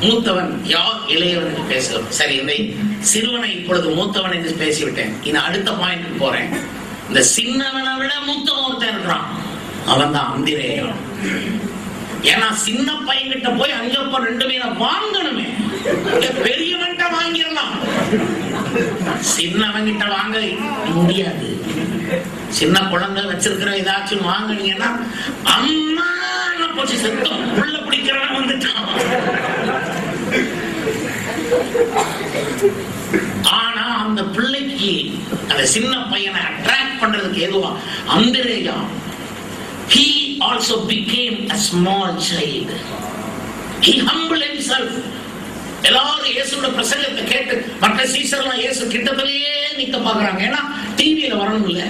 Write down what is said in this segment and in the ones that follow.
மூத்தவன் யார் இளையவன் என்று பேசுகிறோம் சரி இந்த சிறுவனை இப்பொழுது மூத்தவன் என்று பேசிவிட்டேன் இனி அடுத்த பாயிண்ட் போறேன் இந்த சின்னவனை விட மூத்தவன் ஒருத்தன் இருக்கிறான் அவன் தான் அந்திரேயன் ஏன்னா சின்ன பையன்கிட்ட போய் அங்கப்ப ரெண்டு பேரை வாங்கணுமே இல்ல பெரியவன்கிட்ட வாங்கிடலாம் சின்னவன்கிட்ட வாங்க முடியாது சின்ன குழந்தை வச்சிருக்கிற ஏதாச்சும் வாங்குனீங்கன்னா அம்மா போச்சு செத்தம் உள்ள பிடிக்கிறவன் வந்துட்டான் ஆனா அந்த பிள்ளைக்கு அந்த சின்ன பையனை அட்ராக்ட் பண்றதுக்கு எதுவா அந்திரேயா he also became a small child he humbled himself எல்லாரும் இயேசுவோட பிரசங்கத்தை கேட்டு மற்ற சீசர்லாம் இயேசு கிட்டத்திலேயே நிக்க பாக்குறாங்க ஏன்னா டிவியில வரணும் இல்ல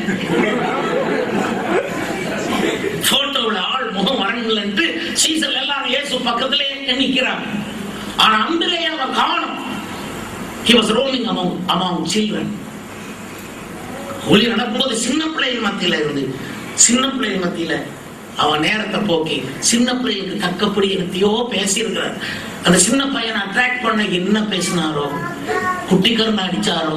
போட்டோவில் ஆள் முகம் வரணும் இல்லைன்ட்டு சீசர் எல்லாரும் இயேசு பக்கத்திலே நிக்கிறாங்க ஆனா அந்திலே அவன் காணும் he was roaming among among children ஒளி நடக்கும்போது சின்ன பிள்ளைகள் மத்தியில இருந்து சின்ன பிள்ளைகள் மத்தியில அவன் நேரத்தை போக்கி சின்ன பிள்ளைகளுக்கு தக்கப்படி என்னத்தையோ பேசி இருக்கிறார் அந்த சின்ன பையனை அட்ராக்ட் பண்ண என்ன பேசினாரோ குட்டிக்கருணை அடிச்சாரோ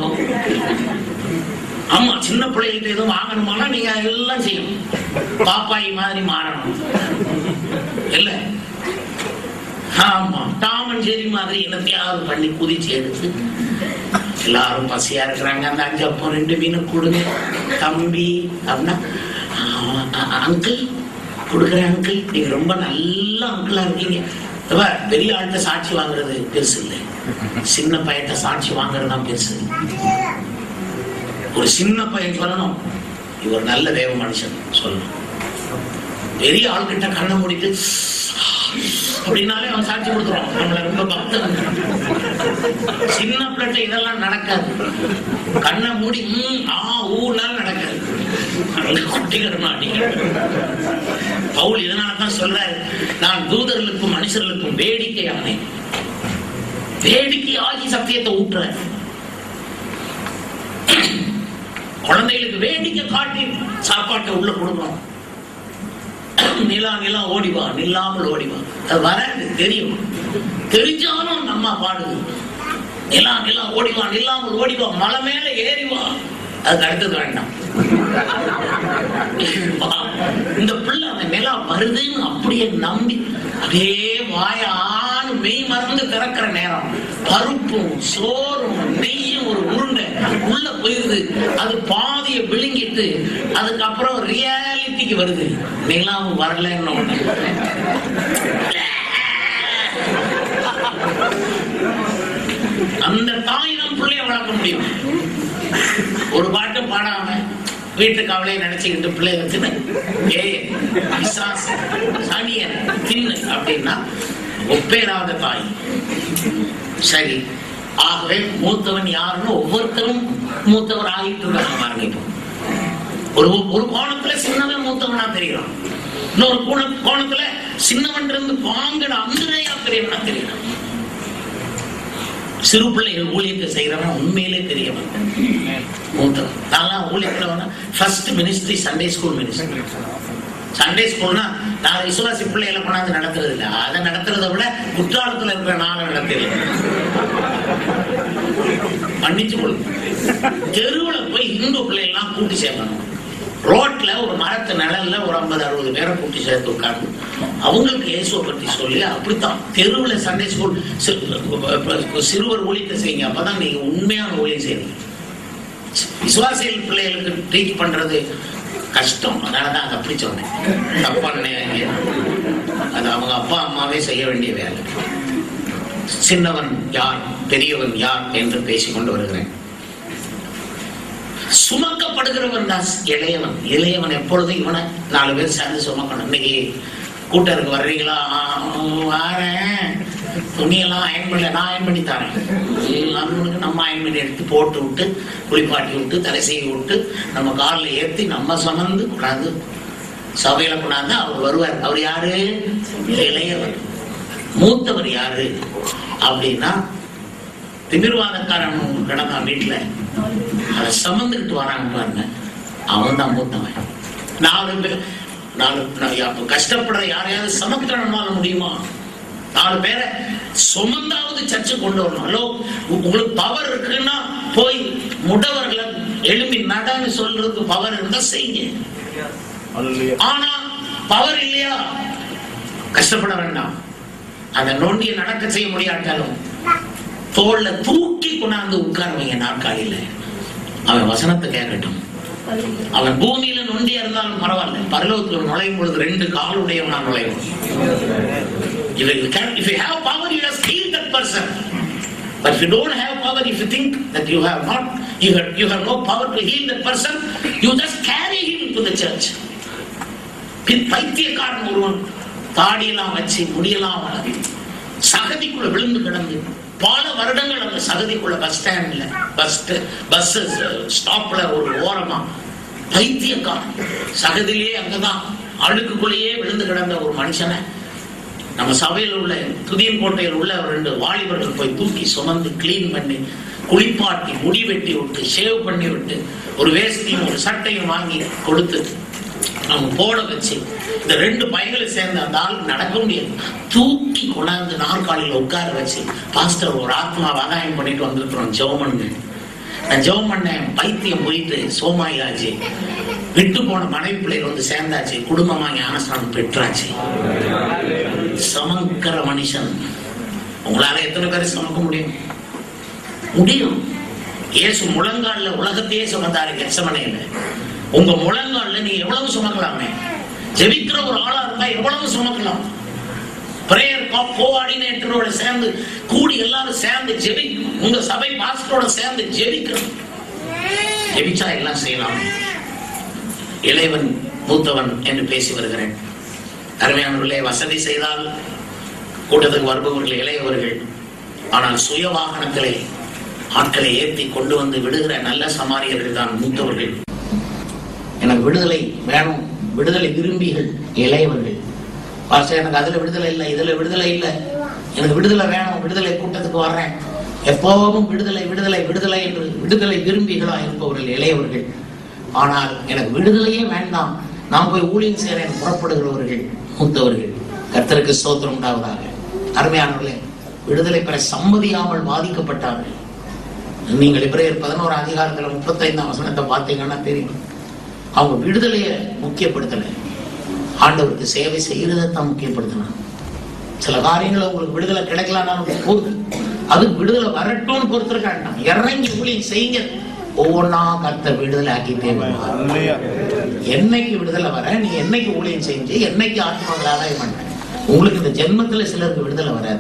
ஆமா சின்ன பிள்ளைகிட்ட எதுவும் வாங்கணுமானா நீங்க எல்லாம் செய்யணும் பாப்பாயி மாதிரி மாறணும் இல்ல ஆமா டாமன் ஜெரி மாதிரி என்னத்தையாவது பண்ணி குதிச்சு எடுத்து எல்லாரும் பசியா இருக்கிறாங்க அந்த அஞ்சு அப்போ ரெண்டு மீன் கொடுங்க தம்பி அப்படின்னா அங்கிள் கொடுக்குறேன் அங்கிள் நீங்க ரொம்ப நல்ல அங்கிளா இருக்கீங்க இப்ப பெரிய ஆள்கிட்ட சாட்சி வாங்குறது பெருசு இல்லை சின்ன பையன்கிட்ட சாட்சி வாங்குறது தான் பெருசு ஒரு சின்ன பையன் சொல்லணும் இவர் நல்ல தேவ மனுஷன் சொல்லணும் பெரிய ஆள்கிட்ட கண்ணை மூடிட்டு அப்படின்னாலே அவன் சாட்சி கொடுத்துருவான் நம்மள ரொம்ப பக்தன் சின்ன பிள்ளை இதெல்லாம் நடக்காது கண்ணை மூடி ம், ஆ ஊனாலும் நடக்காது அங்க குட்டிகள் மாட்டிக்கிறது பவுல் இதனால தான் சொல்றாரு நான் தூதர்களுக்கும் மனுஷர்களுக்கும் வேடிக்கை ஆனேன் வேடிக்கை ஆகி சத்தியத்தை ஊட்டுறேன் குழந்தைகளுக்கு வேடிக்கை காட்டி சாப்பாட்டை உள்ள கொடுக்கணும் நிலா நிலா ஓடிவா நில்லாமல் ஓடிவா அது வராது தெரியும் தெரிஞ்சாலும் அந்த அம்மா பாடுது நிலா நிலா ஓடிவா நில்லாமல் ஓடிவா மலை மேல ஏறிவா அதுக்கு அடுத்தது வேண்டாம் இந்த பிள்ளை அந்த நிலா வருதுன்னு அப்படியே நம்பி அப்படியே வாயான்னு மெய் மறந்து திறக்கிற நேரம் பருப்பும் சோறும் நெய்யும் ஒரு உருண்டை உள்ள போயிருது அது பாதிய விழுங்கிட்டு அதுக்கப்புறம் ரியாலிட்டிக்கு வருது நிலாவும் வரலன்னு ஒண்ணு அந்த தாய் தான் பிள்ளைய வளர்க்க முடியும் ஒரு பாட்டு பாடாம வீட்டுக்கு அவளே நினைச்சுக்கிட்டு பிள்ளைய வச்சுன்னு ஏ பிசாசு சனியன் தின்னு அப்படின்னா ஒப்பேராத தாய் சரி ஆகவே மூத்தவன் யாருன்னு ஒவ்வொருத்தரும் மூத்தவர் ஆகிட்டு இருக்காங்க பாருங்க இப்போ ஒரு ஒரு கோணத்துல சின்னவன் மூத்தவனா தெரிகிறான் இன்னொரு கோண கோணத்துல சின்னவன் இருந்து வாங்கின அந்தனையா பெரியவனா தெரிகிறான் சிறு பிள்ளைகள் ஊழியத்தை செய்யறவன் உண்மையிலே தெரியவன் மூத்தவன் நான் ஊழியத்தில் first ministry Sunday school ministry Sunday ஸ்கூல்னா நான் விசுவாசி பிள்ளைகளை கொண்டாந்து நடத்துறது இல்லை அதை நடத்துறதை விட குற்றாலத்துல இருக்கிற நானும் நடத்துறது மன்னிச்சு கொடு தெருவுல போய் இந்து பிள்ளைகள்லாம் கூட்டி சேர்க்கணும் ரோட்ல ஒரு மரத்து நிழல்ல ஒரு ஐம்பது அறுபது பேரை கூட்டி சேர்த்து உட்கார்ந்து அவங்களுக்கு இயேசுவை பற்றி சொல்லி அப்படித்தான் தெருவுல சண்டே ஸ்கூல் சி- சிறுவர் ஊழியத்தை செய்யுங்க அப்பதான் நீங்க உண்மையான ஊழியம் செய்வீங்க விசுவாசிகள் பிள்ளைகளுக்கு ட்ரீட் பண்றது கஷ்டம் அதனாலதான் அதை அப்படி சொன்னேன் தப்பா நினைக்காதீங்க. அது அவங்க அப்பா அம்மாவே செய்ய வேண்டிய வேலை சின்னவன் யார் பெரியவன் யார் என்று பேசிக்கொண்டு வருகிறேன் சுமக்கப்படுகிறவன் தான் இளையவன் இளையவன் எப்பொழுதும் இவனை நாலு பேர் சேர்ந்து சுமக்கணும் இன்னைக்கு கூட்டருக்கு வர்றீங்களா ஆ, வாரேன் துணியெல்லாம் அயன் பண்ணல நான் அயன் பண்ணி தரேன் அவனுக்கு நம்ம அயன் பண்ணி எடுத்து போட்டு விட்டு குளிப்பாட்டி விட்டு தலை செய்ய விட்டு நம்ம காலில் ஏற்றி நம்ம சுமந்து கொண்டாந்து சபையில கொண்டாந்து அவர் வருவார் அவர் யாரு இளையவர் மூத்தவர் யாரு அப்படின்னா திமிர்வாதக்காரன் கிடந்தான் வீட்டுல அதை சுமந்துக்கிட்டு வராங்க பாருங்க அவன் தான் மூத்தவன் நாலு பேர் நாலு நான் அப்ப கஷ்டப்படுற யாரையாவது சமக்கிரமால முடியுமா நாலு பேரை சுமந்தாவது சர்ச்சை கொண்டு வரணும் ஹலோ உங்களுக்கு பவர் இருக்குன்னா போய் முடவர்களை எழுப்பி நடன்னு சொல்றதுக்கு பவர் இருந்தா செய்யுங்க Hallelujah. ஆனா பவர் இல்லையா கஷ்டப்பட வேண்டாம் அந்த நொண்டிய நடக்க செய்ய முடியாட்டாலும் தோல்ல தூக்கி கொண்டாந்து உட்கார வைங்க நாற்காலியில அவன் வசனத்தை கேட்கட்டும் அவன் பூமியில நொண்டியா இருந்தாலும் பரவாயில்ல பரலோகத்துல நுழையும் பொழுது ரெண்டு காலுடையவனா நுழையும் If you, can, if you have power, you just heal that person. But if you don't have power, if you think that you have not, you have, you have no power to heal that person, you just carry him to the church. பின் பைத்தியக்காரன் ஒருவன் தாடியெல்லாம் வச்சு முடியெல்லாம் வளர்த்து சகதிக்குள்ள விழுந்து கிடந்து பல வருடங்கள் அந்த சகதிக்குள்ள பஸ் ஸ்டாண்ட்ல பஸ் பஸ் ஸ்டாப்ல ஒரு ஓரமா பைத்தியக்காரன் சகதியிலே அங்கதான் அழுக்குக்குள்ளேயே விழுந்து கிடந்த ஒரு மனுஷனை நம்ம சபையில் உள்ள துதியன் கோட்டையில் உள்ள ரெண்டு வாலிபர்கள் போய் தூக்கி சுமந்து கிளீன் பண்ணி குளிப்பாட்டி முடி வெட்டி விட்டு ஷேவ் பண்ணி விட்டு ஒரு வேஷ்டியும் ஒரு சட்டையும் வாங்கி கொடுத்து அவங்க போட வச்சு இந்த ரெண்டு பையங்களை சேர்ந்த அந்த ஆளுக்கு நடக்க முடியாது தூக்கி கொண்டாந்து நாற்காலியில உட்கார வச்சு பாஸ்டர் ஒரு ஆத்மா வகாயம் பண்ணிட்டு வந்திருக்கிறோம் ஜெவமன்னு நான் ஜெபம் பண்ணேன் பைத்தியம் போயிட்டு சோமாயாச்சு விட்டு போன மனைவி பிள்ளைகள் வந்து சேர்ந்தாச்சு குடும்பமா ஞானஸ்தானம் பெற்றாச்சு சமக்கிற மனுஷன் உங்களால எத்தனை பேரை சமக்க முடியும் முடியும் இயேசு முழங்கால்ல உலகத்தையே சுமந்தாரு கெச்சமனையில உங்க முழங்கால்ல நீ எவ்வளவு சுமக்கலாமே ஜெபிக்கிற ஒரு ஆளா இருந்தா எவ்வளவு சுமக்கலாம் பிரேயர் கோஆர்டினேட்டரோட சேர்ந்து கூடி எல்லாரும் சேர்ந்து ஜெபி உங்க சபை பாஸ்டரோட சேர்ந்து ஜெபிக்கணும் ஜெபிச்சா எல்லாம் செய்யலாம் இளைவன் மூத்தவன் என்று பேசி வருகிறேன் அருமையானவர்களே வசதி செய்தால் கூட்டத்துக்கு வருபவர்கள் இளையவர்கள் ஆனால் சுய வாகனத்திலே ஆட்களை ஏற்றி கொண்டு வந்து விடுகிற நல்ல சமாரியர்கள் தான் மூத்தவர்கள் எனக்கு விடுதலை வேணும் விடுதலை விரும்பிகள் இளையவர்கள் பாஸ்டர் எனக்கு அதுல விடுதலை இல்லை இதுல விடுதலை இல்லை எனக்கு விடுதலை வேணும் விடுதலை கூட்டத்துக்கு வர்றேன் எப்போவும் விடுதலை விடுதலை விடுதலை என்று விடுதலை விரும்பிகளா இருப்பவர்கள் இளையவர்கள் ஆனால் எனக்கு விடுதலையே வேண்டாம் நான் போய் ஊழியம் செய்கிறேன் புறப்படுகிறவர்கள் மூத்தவர்கள் கர்த்தருக்கு ஸ்தோத்திரம் உண்டாவதாக அருமையானவர்களே விடுதலை பெற சம்மதியாமல் பாதிக்கப்பட்டார்கள் நீங்கள் இப்ரேயர் பதினோரு அதிகாரத்துல முப்பத்தைந்தாம் வசனத்தை பார்த்தீங்கன்னா தெரியும் அவங்க விடுதலையை முக்கியப்படுத்தலை ஆண்டவருக்கு சேவை செய்யறதை தான் முக்கியப்படுத்தினாங்க சில காரியங்களை உங்களுக்கு விடுதலை கிடைக்கலனாலும் போகுது அதுக்கு விடுதலை வரட்டும்னு பொறுத்திருக்காங்க இறங்கி ஊழியம் செய்யுங்க ஒவ்வொன்னா கர்த்தர் விடுதலை ஆக்கிட்டே வருவார் Hallelujah. என்னைக்கு விடுதலை வர நீ என்னைக்கு ஊழியம் செஞ்சு என்னைக்கு ஆத்மாக்கள் ஆதாயம் பண்ண உங்களுக்கு இந்த ஜென்மத்துல சிலருக்கு விடுதலை வராது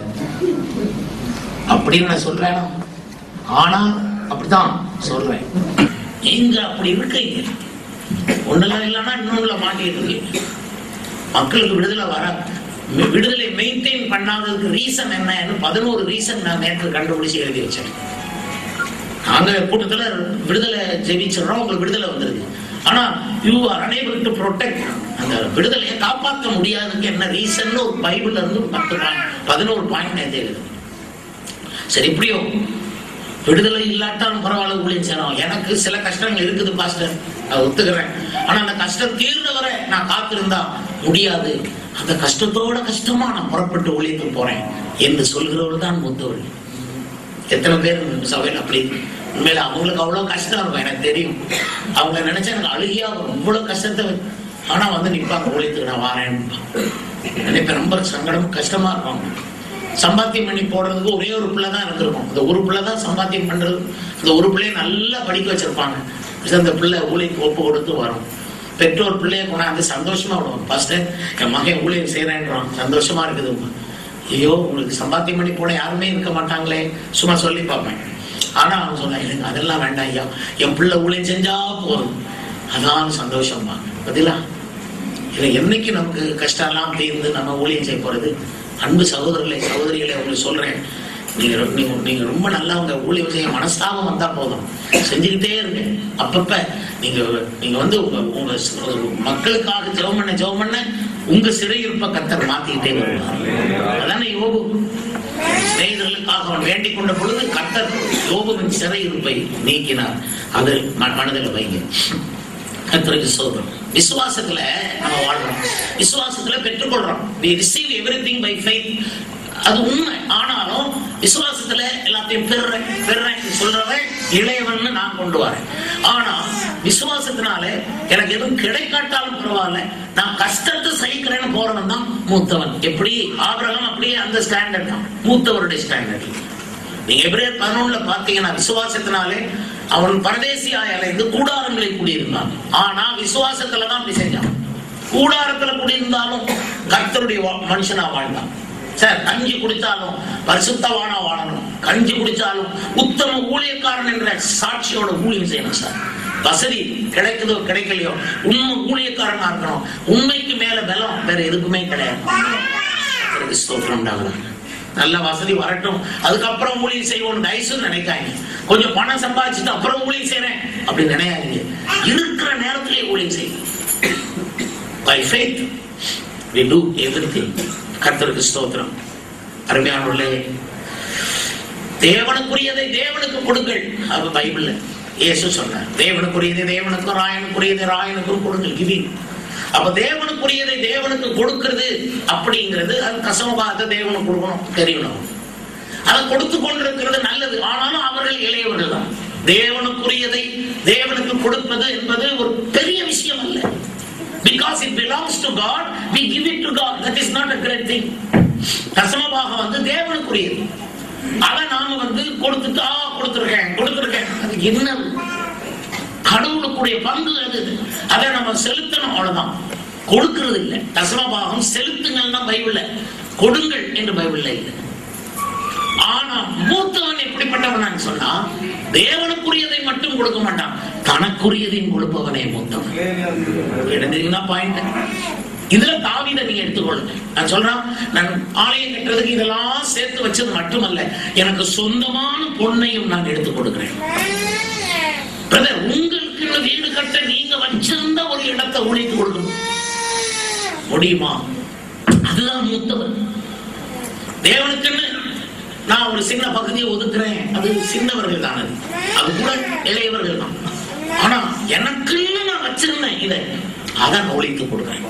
அப்படின்னு நான் சொல்றேன் ஆனா அப்படிதான் சொல்றேன் நீங்க அப்படி இருக்கீங்க ஒண்ணுல இல்லைன்னா இன்னொன்னுல மாட்டிட்டு இருக்கீங்க மக்களுக்கு விடுதலை வர விடுதலை மெயின்டைன் பண்ணாததுக்கு ரீசன் என்னன்னு பதினோரு ரீசன் நான் நேற்று கண்டுபிடிச்சு எழுதி வச்சேன் நாங்க கூட்டத்துல விடுதலை ஜெபிச்சிடறோம் உங்களுக்கு விடுதலை வந்துருது ஆனா you are unable to protect அந்த விடுதலையை காப்பாற்ற முடியாததுக்கு என்ன ரீசன் ஒரு பைபிள்ல இருந்து ஒரு பத்து பாயிண்ட் பதினோரு பாயிண்ட் நேற்று எழுது சரி இப்படியோ விடுதலை இல்லாட்டாலும் பரவாயில்ல ஊழியம் செய்யணும் எனக்கு சில கஷ்டங்கள் இருக்குது பாஸ்டர் அதை ஒத்துக்கிறேன் ஆனா அந்த கஷ்டம் தீர்ந்த வரை நான் காத்திருந்தா முடியாது அந்த கஷ்டத்தோட கஷ்டமா நான் புறப்பட்டு ஊழியத்துக்கு போறேன் என்று சொல்கிறவர் தான் மூத்தவர்கள் எத்தனை பேர் இந்த சபையில் அப்படி உண்மையில அவங்களுக்கு அவ்வளவு கஷ்டம் இருக்கும் எனக்கு தெரியும் அவங்கள நினைச்சா எனக்கு அழுகியா வரும் இவ்வளவு கஷ்டத்தை ஆனா வந்து நிப்பாங்க ஊழியத்துக்கு நான் வரேன் நினைப்பேன் ரொம்ப சங்கடம் கஷ்டமா இருக்கும் சம்பாத்தியம் பண்ணி போடுறதுக்கு ஒரே ஒரு பிள்ளை தான் இருந்திருக்கும் அந்த ஒரு பிள்ளை தான் சம்பாத்தியம் பண்றது அந்த ஒரு பிள்ளைய நல்லா படிக்க வச்சிருப்பாங்க சரி, அந்த பிள்ளை ஊழியத்துக்கு ஒப்பு கொடுத்து வரும் பெற்றோர் பிள்ளைய கொண்டாந்து சந்தோஷமா விடுவோம் ஃபர்ஸ்ட் என் மகன் ஊழியம் செய்யறேன்றான் சந்தோஷமா இருக்குது ஐயோ உங்களுக்கு சம்பாத்தியம் பண்ணி போட யாருமே இருக்க மாட்டாங்களே சும்மா சொல்லி பார்ப்பேன் ஆனா அவன் சொன்னான் எனக்கு அதெல்லாம் வேண்டாம் ஐயா என் பிள்ளை ஊழியம் செஞ்சா போதும் அதான் சந்தோஷமா பதிலா இல்லை என்னைக்கு நமக்கு கஷ்டம் எல்லாம் தீர்ந்து நம்ம ஊழியம் செய்ய போறது அன்பு சகோதரர்களே சகோதரிகளே உங்களுக்கு சொல்றேன் நீங்க ரொ- நீங்க நீங்க ரொம்ப நல்லா உங்க ஊழியம் செய்ய மனஸ்தாபம் வந்தா போதும் செஞ்சுக்கிட்டே இருங்க அப்பப்ப நீங்க நீங்க வந்து உங்க உங்க ஸ்- மக்களுக்காக ஜெபம் பண்ண ஜெபம் பண்ண உங்க சிறையிருப்ப கத்தர் மாத்திக்கிட்டே வருவார் அதானே யோபு சிநேகிதர்களுக்காக அவன் வேண்டிக் கொண்ட பொழுது கத்தர் யோபுவின் சிறையிருப்பை நீக்கினார் அது ம- மனதில் வைங்க கர்த்தருக்கு சோதரம் விசுவாசத்துல நம்ம வாழ்றோம் விசுவாசத்துல பெற்றுக்கொள்றோம் we receive everything by faith அது உண்மை ஆனாலும் விசுவாசத்துல எல்லாத்தையும் பெறுறேன் பெறுறேன் சொல்றவன் இளையவன் நான் கொண்டு வரேன் ஆனா விசுவாசத்தினால எனக்கு எதுவும் கிடைக்காட்டாலும் பரவாயில்ல நான் கஷ்டத்தை சகிக்கிறேன்னு போறவன் தான் மூத்தவன் எப்படி ஆபிரகாம் அப்படியே அந்த ஸ்டாண்டர்ட் தான் மூத்தவருடைய ஸ்டாண்டர்ட் நீங்க எபிரேயர் பதினொன்னுல பாத்தீங்கன்னா விசுவாசத்தினாலே அவன் பரதேசியாய் அலைந்து கூடாரங்களில் குடியிருந்தான் ஆனா விசுவாசத்துல தான் அப்படி செஞ்சான் கூடாரத்துல குடியிருந்தாலும் கர்த்தருடைய வா- மனுஷனா வாழ்ந்தான் சார் கஞ்சி குடித்தாலும் பரிசுத்தவானா வாழணும் கஞ்சி குடிச்சாலும் உத்தம ஊழியக்காரன் என்ற சாட்சியோட ஊழியம் செய்யணும் சார் வசதி கிடைக்குதோ கிடைக்கலையோ உண்மை ஊழியக்காரனா இருக்கணும் உண்மைக்கு மேல பலம் வேற எதுக்குமே கிடையாது கர்த்தருக்கு ஸ்தோத்திரம் உண்டாகலாம். நல்ல வசதி வரட்டும் அதுக்கப்புறம் ஊழியம் செய்வோம் தயவுசெய்து நினைக்காங்க கொஞ்சம் பணம் சம்பாதிச்சுட்டு அப்புறம் ஊழியம் செய்றேன் அப்படி நினைக்காதீங்க இருக்கிற நேரத்திலே ஊழியம் செய்யுங்க by faith we do everything கர்த்தருக்கு ஸ்தோத்திரம் அருமையானவர்களே தேவனுக்குரியதை தேவனுக்கு கொடுங்கள் அது பைபிள்ல இயேசு சொன்னார் தேவனுக்குரியதை தேவனுக்கும் ராயனுக்குரியதை ராயனுக்கும் கொடுங்கள் கிவிங் அப்ப தேவனுக்குரியதை தேவனுக்கு கொடுக்கிறது அப்படிங்கிறது அது கசமபாத தேவனுக்கு கொடுக்கணும் தெரியணும் அதை கொடுத்து கொண்டிருக்கிறது நல்லது ஆனாலும் அவர்கள் இளையவர்கள் தான் தேவனுக்குரியதை தேவனுக்கு கொடுப்பது என்பது ஒரு பெரிய விஷயம் அல்ல because it belongs to God we give it to god that is not a great thing தசமபாக வந்து தேவனுக்குரியது அதை நாம வந்து கொடுத்துட்டு ஆ கொடுத்துருக்கேன் கொடுத்துருக்கேன் அது என்ன கடவுளுக்குரிய பங்கு அது அதை நம்ம செலுத்தணும் அவ்வளவுதான் கொடுக்கிறது இல்லை தசமபாகம் செலுத்துங்கள் தான் பைபிள்ல கொடுங்கள் என்று பைபிள்ல இல்லை ஆனா மூத்தவன் எப்படிப்பட்டவன் சொன்னா தேவனுக்குரியதை மட்டும் கொடுக்க மாட்டான் தனக்குரியதையும் கொடுப்பவனே மூத்தவன் எடுத்தீங்கன்னா பாயிண்ட் இதுல தாவீதை நீங்க எடுத்துக்கொள்ளுங்க நான் சொல்றேன் நான் ஆலயம் கட்டுறதுக்கு இதெல்லாம் சேர்த்து வச்சது மட்டுமல்ல எனக்கு சொந்தமான பொண்ணையும் நான் எடுத்துக் கொடுக்கிறேன் பிரதர் உங்களுக்கு வீடு கட்ட நீங்க வச்சிருந்த ஒரு இடத்தை ஊழித்து கொடுக்கணும் முடியுமா அதுதான் மூத்தவன் தேவனுக்குன்னு நான் ஒரு சின்ன பகுதியை ஒதுக்குறேன் அது சின்னவர்கள் தான் அது அது கூட இளையவர்கள் தான் ஆனா எனக்குன்னு நான் வச்சிருந்தேன் இதை அதான் ஒழித்து கொடுக்குறேன்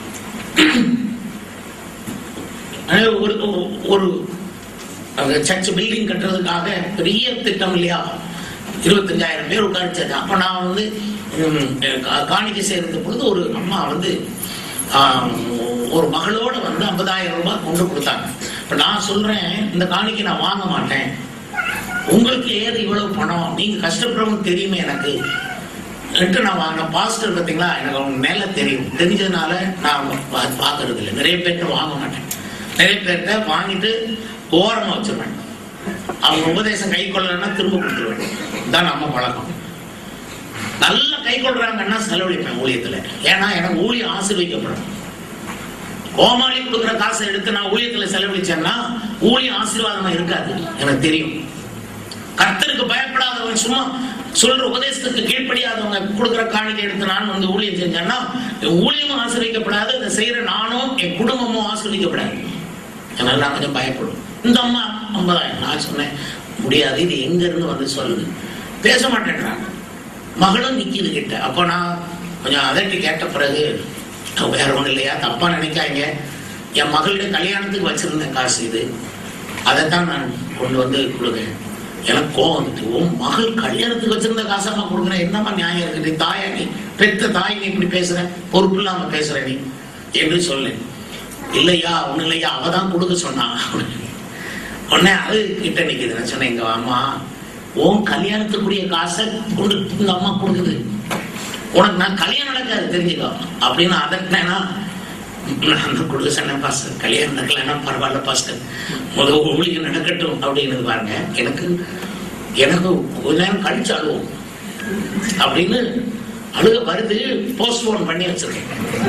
ஆனா ஒரு ஒரு- ஒரு சர்ச் பில்டிங் கட்டுறதுக்காக பெரிய திட்டம் இல்லையா இருபத்தஞ்சாயிரம் பேர் உட்காரிச்சது அப்ப நான் வந்து ம், கா- காணிக்கை சேர்ந்த பொழுது ஒரு அம்மா வந்து ஆம், ஒரு மகளோட வந்து ஐம்பதாயிரம் ரூபாய் கொண்டு கொடுத்தாங்க இப்ப நான் சொல்றேன் இந்த காணிக்கை நான் வாங்க மாட்டேன் உங்களுக்கு ஏது இவ்வளவு பணம் நீங்க கஷ்டப்படுறவங்க தெரியுமே எனக்கு ரெண்டு நான் வாங்கின பாஸ்டர் பார்த்தீங்களா எனக்கு அவங்க மேல தெரியும் தெரிஞ்சதுனால நான் பா- பார்க்கறது இல்லை நிறைய பேர்கிட்ட வாங்க மாட்டேன் நிறைய பேர்கிட்ட வாங்கிட்டு ஓரமா வச்சிருவேன் அவங்க உபதேசம் கை கொள்ளலைன்னா திரும்ப கொடுத்துருவேன் இதான் நம்ம பழக்கம் நல்லா கை கொள்றாங்கன்னா செலவழிப்பேன் ஊழியத்துல ஏன்னா எனக்கு ஊழியம் ஆசீர்வதிக்கப்படும் கோமாளி கொடுக்குற காசை எடுத்து நான் ஊழியத்துல செலவழிச்சேன்னா ஊழியம் ஆசீர்வாதமா இருக்காது எனக்கு தெரியும் கர்த்தருக்கு பயப்படாதவன் சும்மா சொல்ற உபதேசத்துக்கு கீழ்ப்படியாதவங்க கொடுக்குற காணிக்கை எடுத்து நான் வந்து ஊழியம் செஞ்சேன்னா என் ஊழியமும் ஆசிரியக்கப்படாது இதை செய்யற நானும் என் குடும்பமும் ஆசிரியக்கப்படாது அதனால நான் கொஞ்சம் பயப்படும் இந்த அம்மா ஐம்பதாயிரம் நான் சொன்னேன் முடியாது இது எங்க இருந்து வந்து சொல்லுது பேச மாட்டேன்றாங்க மகளும் நிக்கிது கிட்ட அப்ப நான் கொஞ்சம் அதட்டி கேட்ட பிறகு வேற ஒண்ணும் இல்லையா தப்பா நினைக்காங்க என் மகளுடைய கல்யாணத்துக்கு வச்சிருந்தேன் காசு இது அதைத்தான் நான் கொண்டு வந்து கொடுக்குறேன் எனக்கு கோவம் வந்துட்டு உன் மகள் கல்யாணத்துக்கு வச்சிருந்த காசம்மா கொடுக்குறேன் என்னம்மா நியாயம் இருக்கு நீ தாயா நீ பெத்த தாய் நீ இப்படி பேசுற பொறுப்பு இல்லாம பேசுற நீ என்று சொல்லு இல்லையா ஒண்ணு இல்லையா அவ தான் கொடுக்க சொன்னா உடனே அது கிட்ட நிக்குது நான் சொன்னேன் எங்க அம்மா உன் கல்யாணத்துக்குரிய காசை கொண்டு இந்த அம்மா கொடுக்குது உனக்கு நான் கல்யாணம் நடக்காது தெரிஞ்சுக்கோ அப்படின்னு அதட்டினேன்னா நான் தான் கொடுக்க சொன்னேன் பாஸ்டர் கல்யாணம் நடக்கலைன்னா பரவாயில்ல பாஸ்டர் முதல் ஊழியம் நடக்கட்டும் அப்படின்னு பாருங்க எனக்கு எனக்கு கொஞ்ச நேரம் கழிச்சு அழுவோம் அப்படின்னு அழுக வருது போஸ்ட்போன் பண்ணி வச்சிருக்கேன்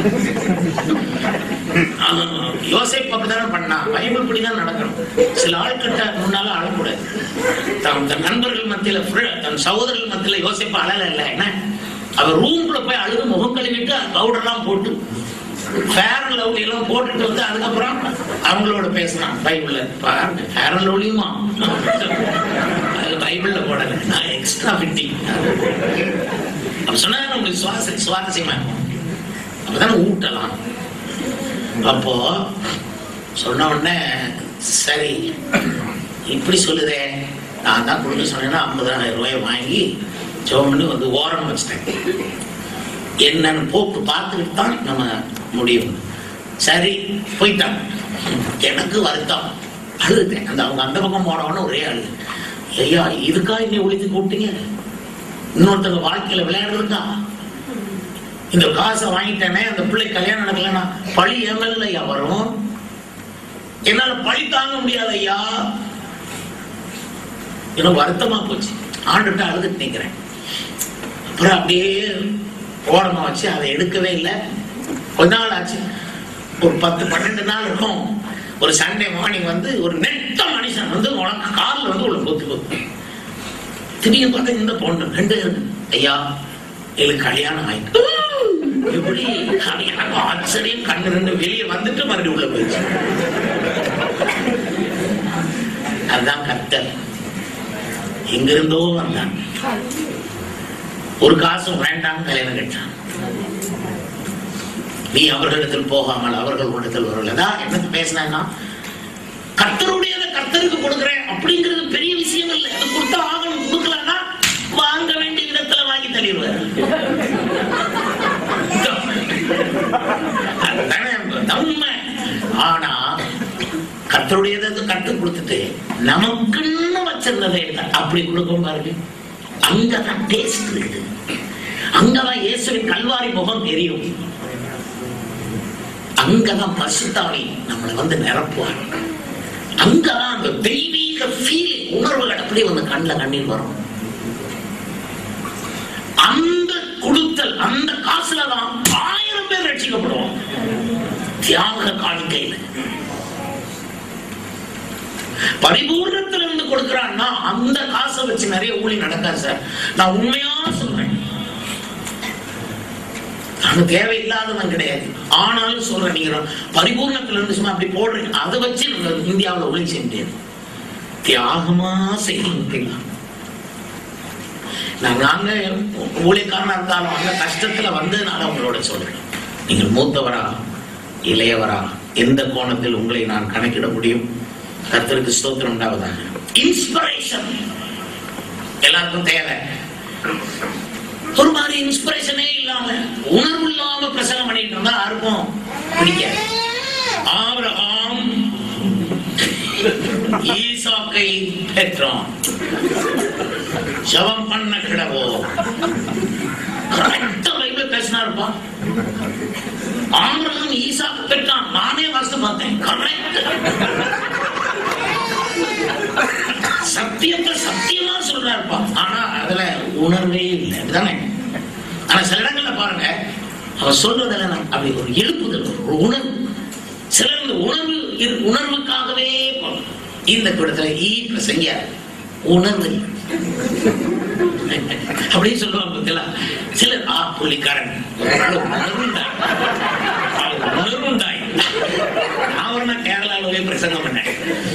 அவன் யோசேப் அப்படிதானே பண்ணான் பைபிள் படிதான் நடக்கணும் சில ஆட்கிட்ட முன்னால அழக்கூடாது தன் தன் நண்பர்கள் மத்தியில fri- தன் சகோதரர்கள் மத்தியில யோசிப்ப அழல இல்ல என்ன அவர் ரூம்குள்ள போய் அழுது முகம் கழுவிட்டு பவுடர் எல்லாம் போட்டு ஃபேர் அண்ட் லவ்லி எல்லாம் போட்டுட்டு வந்து அதுக்கப்புறம் அவங்களோட பேசினான் பைபிள்ல பாருங்க ஃபேர் அண்ட் லவ்லியுமா அது பைபிள்ல போடல நான் எக்ஸ்ட்ரா ஃபிட்டிங் அப்ப சொன்னா உங்களுக்கு சுவாச சுவாரஸ்யமா இருக்கும் அப்பதானே ஊட்டலாம் அப்போ சொன்ன உடனே சரி இப்படி சொல்லுதே நான் தான் கொடுக்க சொன்னேன்னா ஐம்பதாயிரம் ரூபாயை வாங்கி ஜெபம் பண்ணி வந்து ஓரம் வச்சிட்டேன் என்னன்னு போட்டு பார்த்துக்கிட்டு தான் நம்ம முடியும் சரி போயிட்டான் எனக்கு வருத்தம் அழுதுட்டேன் அந்த அவங்க அந்த பக்கம் போனவொன்னு ஒரே அழுது ஐயா இதுக்கா என்னை ஒழித்து கூப்பிட்டீங்க இன்னொருத்தங்க வாழ்க்கையில விளையாடுறதுக்கா இந்த காசை வாங்கிட்டேனே அந்த பிள்ளை கல்யாணம் நடக்கலன்னா பழி எம்எல்ஏ ஐயா வரும் என்னால பழி தாங்க முடியாது ஐயா எனக்கு வருத்தமா போச்சு ஆண்டுகிட்ட அழுதுட்டு நிக்கிறேன் அப்புறம் அப்படியே ஓரமா வச்சு அதை எடுக்கவே இல்லை கொஞ்ச நாள் ஆச்சு ஒரு பத்து பன்னெண்டு நாள் இருக்கும் ஒரு சண்டே மார்னிங் வந்து ஒரு நெட்ட மனுஷன் வந்து உனக்கு காலில் வந்து உள்ள பொத்து பொத்து திடீர்னு பார்த்தா இந்த பொண்ணு ரெண்டு இருக்கு ஐயா எங்களுக்கு கல்யாணம் ஆயிட்டு எப்படி அது எனக்கு ஆச்சரியம் கண்ணு ரெண்டு வெளியே வந்துட்டு மறுபடியும் உள்ள போயிடுச்சு அதுதான் கத்தர் எங்கிருந்தோ வந்தான் ஒரு காசும் வேண்டாம் கல்யாணம் கட்டான் நீ அவர்களிடத்தில் போகாமல் அவர்கள் இடத்தில் வரலதா என்னது பேசினா கர்த்தருடையதை கர்த்தருக்கு கொடுக்குறேன் அப்படிங்கிறது பெரிய விஷயம் இல்லை அது கொடுத்தா ஆகணும் கொடுக்கலன்னா வாங்க வேண்டிய விதத்துல வாங்கி தள்ளிடுவார் அதுதானே உண்மை ஆனா கர்த்தருடையதை கத்து கொடுத்துட்டு நமக்குன்னு வச்சிருந்ததை அப்படி கொடுக்கும் பாருங்க அங்கதான் டேஸ்ட் இருக்குது அங்கதான் இயேசுவின் கல்வாரி முகம் தெரியும் அங்கதான் பசுத்தாவி நம்மளை வந்து நிரப்புவார் அங்கதான் அந்த தெய்வீக ஃபீலிங் உணர்வுகள் அப்படியே வந்து கண்ணில் கண்ணீர் வரும் அந்த கொடுத்தல் அந்த காசுல தான் ஆயிரம் பேர் ரட்சிக்கப்படுவோம் தியாக காணிக்கையில் பரிபூர்ணத்துல இருந்து கொடுக்கிறான்னா அந்த காசை வச்சு நிறைய ஊழி நடக்காது சார் நான் உண்மையா சொல்றேன் நான் தேவையில்லாதவன் கிடையாது ஆனாலும் சொல்றேன் நீங்க பரிபூர்ணத்துல இருந்து சும்மா அப்படி போடுறீங்க அதை வச்சு நம்ம இந்தியாவில் ஒளி செய்ய முடியாது தியாகமா செய்யணும் நான் நாங்க ஊழியக்காரனா இருந்தாலும் அந்த கஷ்டத்துல வந்ததுனால உங்களோட சொல்றேன் நீங்கள் மூத்தவரா இளையவரா எந்த கோணத்தில் உங்களை நான் கணக்கிட முடியும் கர்த்தருக்கு ஸ்தோத்திரம் உண்டாவதாக இன்ஸ்பிரேஷன் எல்லாருக்கும் தேவை ஒரு மாதிரி இன்ஸ்பிரேஷனே இல்லாம உணர்வு இல்லாம பிரசங்கம் பண்ணிட்டு இருந்தா யாருக்கும் பிடிக்காது ஆபிரகாம் ஈசாக்கை பெற்றான் ஜபம் பண்ண கிடவோ கரெக்டா பைபிள் பேசினாருப்பா ஆபிரகாம் ஈசாக்கு பெற்றான் நானே வாசித்து பார்த்தேன் கரெக்ட் சத்தியத்தை சத்தியமா சொல்றாருப்பா ஆனா அதுல உணர்வே இல்லை அப்படிதானே ஆனா சில இடங்கள்ல பாருங்க அவன் சொல்றதுல நான் அப்படி ஒரு எழுப்புதல் ஒரு உணர்வு சிலர் இந்த உணர்வு இரு- உணர்வுக்காகவே போகும். இந்த கூடத்துல ஈ பிரசங்கியா உணர்வு இல்லை. அப்படின்னு சொல்லுவாங்க பார்த்தீங்களா சிலர் ஆ புள்ளிக்காரன் உணர்வுண்டாய் உணர்வுண்டாய் நான் ஒரு நாள் கேரளாவில் போய் பிரசங்கம் பண்ணேன்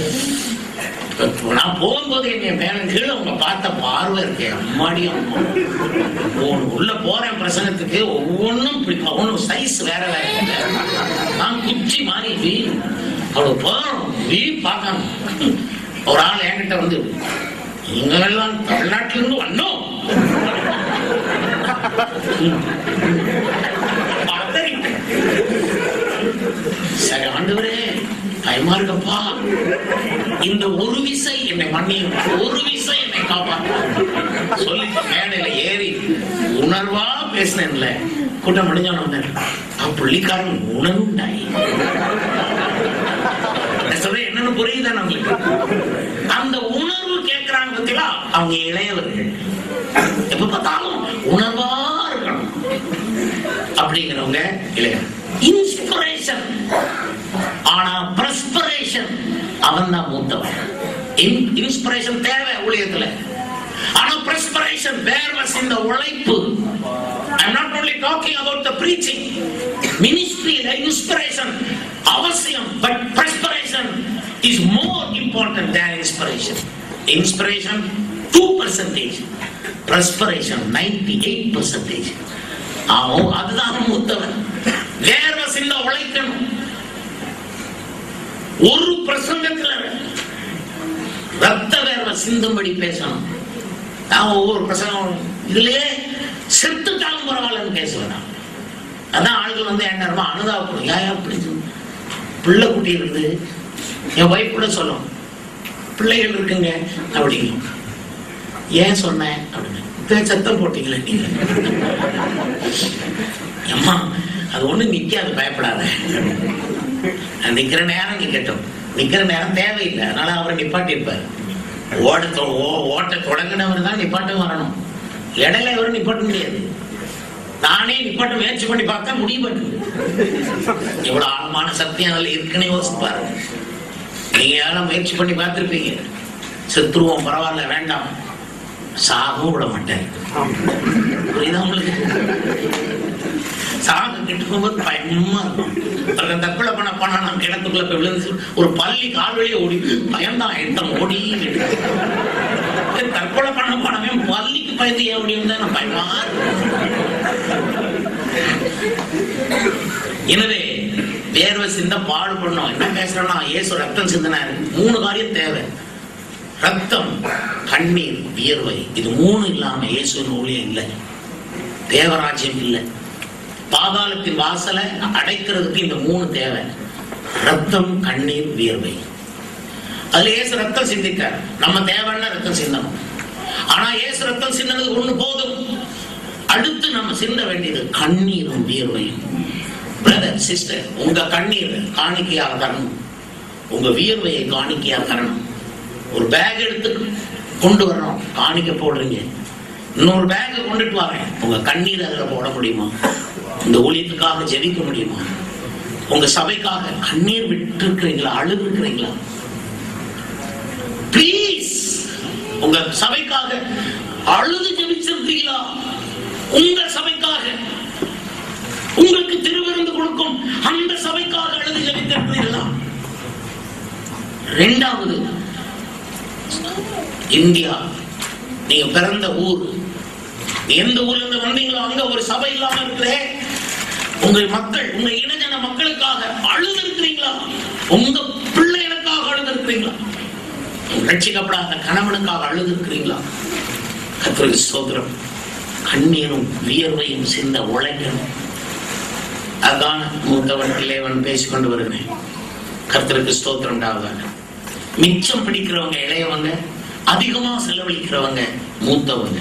நான் போகும்போது என் மேல கீழே உங்க பார்த்த பார்வை இருக்கு அம்மாடியும் உள்ள போறேன் பிரசங்கத்துக்கு ஒவ்வொன்றும் பிடிக்கும் ஒவ்வொன்றும் சைஸ் வேற வேற இருக்கு. நான் குச்சி மாறி வீ அவ்வளவு போறோம் வீ பார்க்கணும் ஒரு ஆள் என்கிட்ட வந்து நீங்க எல்லாம் தமிழ்நாட்டில இருந்து வந்தோம் பதறிட்டேன். சரி ஆண்டவரே பயமா இருக்கப்பா இந்த ஒரு விசை என்னை மன்னியும் ஒரு விசை என்னை காப்பாற்ற சொல்லி மேடையில ஏறி உணர்வா பேசினேன்ல கூட்டம் முடிஞ்சவன வந்தேன் புள்ளிக்காரன் உணர்வுண்டாய் நான் சொல்றேன் என்னன்னு புரியுதானே உங்களுக்கு அந்த உணர்வு கேட்கிறாங்க பத்தியா அவங்க இளையவர்கள் எப்ப பார்த்தாலும் உணர்வா இருக்கணும் அப்படிங்கிறவங்க இளையவர் இன்ஸ்பிரேஷன் ஆனா பிரஸ்பிரேஷன் அவன் தான் மூத்தவன் இன்ஸ்பிரேஷன் தேவை ஊழியத்துல ஆனா பிரஸ்பிரேஷன் வேர்வஸ் இந்த உழைப்பு I'm not only talking about the preaching ministry the inspiration அவசியம் but perspiration is more important than inspiration inspiration 2 percentage perspiration 98 percentage அவன் அதுதான் மூத்தவன் வேர்வ சிந்த உழைக்கணும் ஒரு பிரசங்கத்துல ரத்த வேர்வை சிந்தும்படி பேசணும் நான் ஒவ்வொரு பிரசங்கம் இதுலயே செத்துட்டாலும் பரவாயில்லன்னு பேசுவேன் நான். அதான் ஆள்கள் வந்து என் நேரமா அனுதாபப்படும் ஏன் அப்படி சொன்ன? பிள்ளை குட்டி இருக்குது என் ஒய்ஃப் கூட சொல்லும் பிள்ளைகள் இருக்குங்க அப்படிங்கும் ஏன் சொன்னேன் அப்படின்னு இப்ப சத்தம் போட்டீங்களே நீங்க அம்மா அது ஒண்ணு நிக்காது பயப்படாத நான் நிக்கிற நேரம் நிக்கட்டும் நிக்கிற நேரம் தேவையில்லை அதனால அவரை நிப்பாட்டி இருப்பார் ஓட தொ- ஓ- ஓட்ட தொடங்கினவர் தான் நிப்பாட்டம் வரணும் இடையில இவரும் நிப்பாட்ட முடியாது நானே நிப்பாட்ட முயற்சி பண்ணி பார்த்தா முடிய மாட்டேங்குது எவ்வளவு ஆழமான சத்தியம் அதுல இருக்குன்னு யோசிச்சு பாருங்க நீங்க யாரும் முயற்சி பண்ணி பார்த்திருப்பீங்க செத்துருவோம் பரவாயில்ல வேண்டாம் சாகவும் விட மாட்டேன் புரியுதா உங்களுக்கு சாக கிட்ட போகும்போது பயமா இருக்கும் ஒருத்தன் தற்கொலை பண்ண போனா நான் கிணத்துக்குள்ள போய் விழுந்து ஒரு பள்ளி கால் வழியே ஓடி பயந்தான் எட்டம் ஓடி தற்கொலை பண்ண போனவன் பள்ளிக்கு பயந்து ஏன் ஓடி வந்தா நான் பயமா இருக்கும். எனவே வேர்வை சிந்த பாடுபடணும் என்ன பேசுறோம்னா இயேசு ரத்தம் சிந்தினாரு மூணு காரியம் தேவை ரத்தம் கண்ணீர் வியர்வை இது மூணு இல்லாம இயேசுவின் ஊழியம் இல்லை தேவராஜ்யம் இல்லை பாதாளத்தின் வாசலை அடைக்கிறதுக்கு இந்த மூணு தேவை ரத்தம் கண்ணீர் வியர்வை அதுல இயேசு ரத்தம் சிந்தித்தார் நம்ம தேவைன்னா ரத்தம் சிந்தணும் ஆனா இயேசு ரத்தம் சிந்தனது ஒண்ணு போதும் அடுத்து நம்ம சிந்த வேண்டியது கண்ணீரும் வியர்வையும் பிரதர் சிஸ்டர் உங்க கண்ணீர் காணிக்கையாக தரணும் உங்க வியர்வையை காணிக்கையாக தரணும் ஒரு பேக் எடுத்து கொண்டு வரணும் காணிக்க போடுறீங்க இன்னொரு பேக் கொண்டுட்டு வரேன் உங்க கண்ணீர் அதுல போட முடியுமா இந்த ஊழியத்துக்காக ஜெபிக்க முடியுமா உங்க சபைக்காக கண்ணீர் விட்டு இருக்கிறீங்களா அழுது இருக்கிறீங்களா ப்ளீஸ் உங்க சபைக்காக அழுது ஜெபிச்சிருக்கீங்களா உங்க சபைக்காக உங்களுக்கு திருவிருந்து கொடுக்கும் அந்த சபைக்காக அழுது ஜெபித்திருக்கிறீர்களா ரெண்டாவது இந்தியா நீங்க பிறந்த ஊர் நீ எந்த ஊர்ல இருந்து வந்தீங்களோ அங்க ஒரு சபை இல்லாம இருக்குதே உங்க மக்கள் உங்க இனஜன மக்களுக்காக அழுது இருக்கிறீங்களா உங்க பிள்ளைகளுக்காக அழுது இருக்கிறீங்களா ரட்சிக்கப்படாத கணவனுக்காக அழுது இருக்கிறீங்களா கத்திரிக்கு சோதரம் கண்ணீரும் வியர்வையும் சிந்த உழைக்கணும் அதான் மூத்தவன் இளையவன் பேசிக்கொண்டு வருகிறேன் கர்த்தருக்கு ஸ்தோத்திரம் உண்டாவதாக மிச்சம் பிடிக்கிறவங்க இளையவங்க அதிகமா செலவழிக்கிறவங்க மூத்தவங்க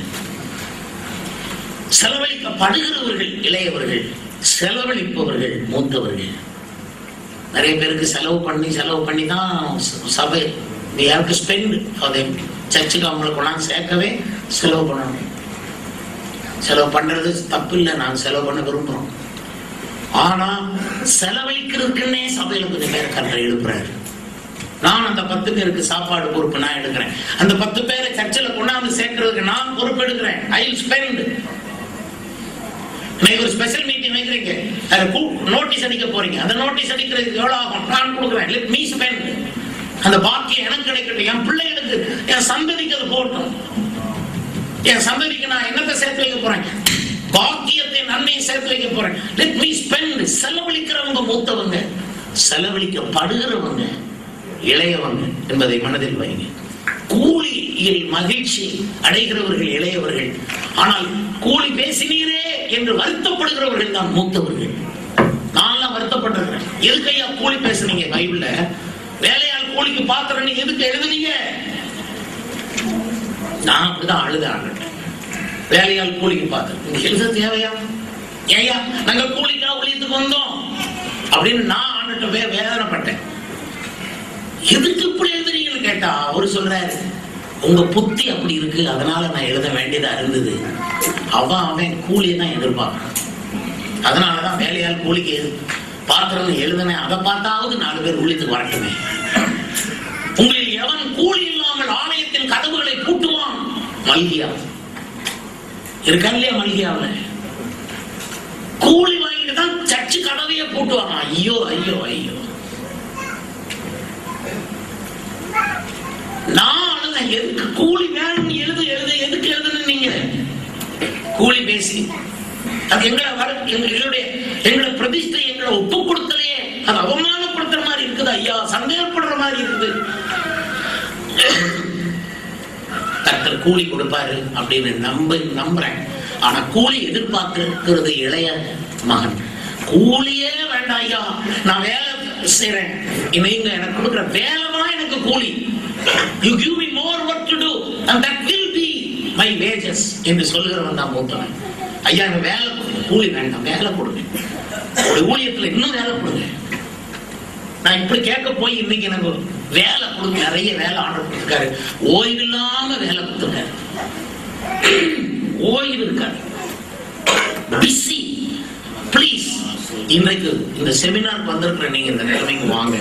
செலவழிக்கப்படுகிறவர்கள் இளையவர்கள் செலவழிப்பவர்கள் மூத்தவர்கள் நிறைய பேருக்கு செலவு பண்ணி செலவு பண்ணி தான் ச- சபை we have to spend for them சர்ச்சுக்கு அவங்களை கொண்டாந்து சேர்க்கவே செலவு பண்ணணும் செலவு பண்றது தப்பு இல்லை நான் செலவு பண்ண விரும்புறோம் ஆனா செலவழிக்கிறதுக்குன்னே சபையில கொஞ்சம் பேர் கர்த்தர் எழுப்புறாரு நான் அந்த பத்து பேருக்கு சாப்பாடு பொறுப்பு நான் எடுக்கிறேன் அந்த பத்து பேரை சர்ச்சில் கொண்டாந்து சேர்க்கறதுக்கு நான் பொறுப்பு எடுக்கிறேன் ஐ ஸ்பெண்ட் இன்னைக்கு ஒரு ஸ்பெஷல் மீட்டிங் வைக்கிறீங்க அதுல நோட்டீஸ் அடிக்க போறீங்க அந்த நோட்டீஸ் அடிக்கிறதுக்கு எவ்வளவு ஆகும் நான் கொடுக்குறேன் லெட் மீ ஸ்பெண்ட் அந்த பாக்கியம் எனக்கு கிடைக்கட்டும் என் பிள்ளைகளுக்கு என் சந்ததிக்கு அது போகட்டும் என் சந்ததிக்கு நான் என்னத்தை சேர்த்து வைக்க போறேன் பாக்கியத்தை நன்மையை சேர்த்து வைக்க போறேன் லெட் மீ ஸ்பெண்ட் செலவழிக்கிறவங்க மூத்தவங்க செலவழிக்கப்படுகிறவங்க இளையவங்க என்பதை மனதில் வைங்க கூலியில் மகிழ்ச்சி அடைகிறவர்கள் இளையவர்கள் ஆனால் கூலி பேசினீரே என்று வருத்தப்படுகிறவர்கள் தான் மூத்தவர்கள் நான்லாம் வருத்தப்பட்டிருக்கிறேன் எதுக்கையா கூலி பேசுனீங்க பைபிள்ல வேலையால் கூலிக்கு பாத்திரம் நீங்க எதுக்கு எழுதுனீங்க நான் அப்படிதான் அழுத ஆண்டுட்டேன் வேலையால் கூலிக்கு பாத்திரம் நீங்க எழுத தேவையா ஏயா நாங்க கூலிக்கா ஊழியத்துக்கு வந்தோம் அப்படின்னு நான் ஆண்டுட்ட வே வேதனைப்பட்டேன் எதுக்கு இப்படி எழுதுறீங்கன்னு கேட்டா அவரு சொல்றாரு உங்க புத்தி அப்படி இருக்கு அதனால நான் எழுத வேண்டியதா இருந்தது அவன் அவன் கூலியை தான் எதிர்பார்க்கறான் அதனாலதான் வேலையால் கூலிக்கு எது பாத்திரம் எழுதுனேன் அதை பார்த்தாவது நாலு பேர் உள்ளித்துக்கு வரட்டுமே உங்களில் எவன் கூலி இல்லாமல் ஆலயத்தின் கதவுகளை பூட்டுவான் மல்கியா இருக்கா இல்லையா மல்கியாவில் கூலி வாங்கிட்டு தான் சர்ச்சு கதவையே பூட்டுவாங்க ஐயோ ஐயோ ஐயோ நான் அழுதேன் எதுக்கு கூலி வேணும்னு எழுது எழுது எதுக்கு எழுதுன்னு நீங்க கூலி பேசி அது எங்களை வர எங்க- எங்களுடைய எங்களை பிரதிஷ்டை எங்களை ஒப்பு கொடுத்தலையே அது அவமானப்படுத்துற மாதிரி இருக்குதா இருக்குது ஐயா சந்தேகப்படுற மாதிரி இருக்குது கர்த்தர் கூலி கொடுப்பாரு அப்படின்னு நம்ப நம்புறேன் ஆனா கூலி எதிர்பார்க்கிறது இளைய மகன் கூலியே வேண்டாம் ஐயா நான் வேலை செய்றேன் நீங்க எனக்கு கொடுக்குற வேலை தான் எனக்கு கூலி you give me more work to do and that will be my wages என்று சொல்கிறவன் தான் மூத்தவன் ஐயா எனக்கு வேலை கொடுங்க கூலி வேண்டாம் வேலை கொடுங்க ஒரு ஊழியத்துல இன்னும் வேலை கொடுங்க நான் இப்படி கேட்க போய் இன்னைக்கு எனக்கு வேலை கொடுங்க நிறைய வேலை ஆர்டர் கொடுத்துருக்காரு ஓய்வு இல்லாம வேலை கொடுத்துருக்காரு ஓய்வு இருக்காரு பிஸி ப்ளீஸ் இன்றைக்கு இந்த செமினாருக்கு வந்திருக்கிற நீங்க இந்த நிலைமைக்கு வாங்க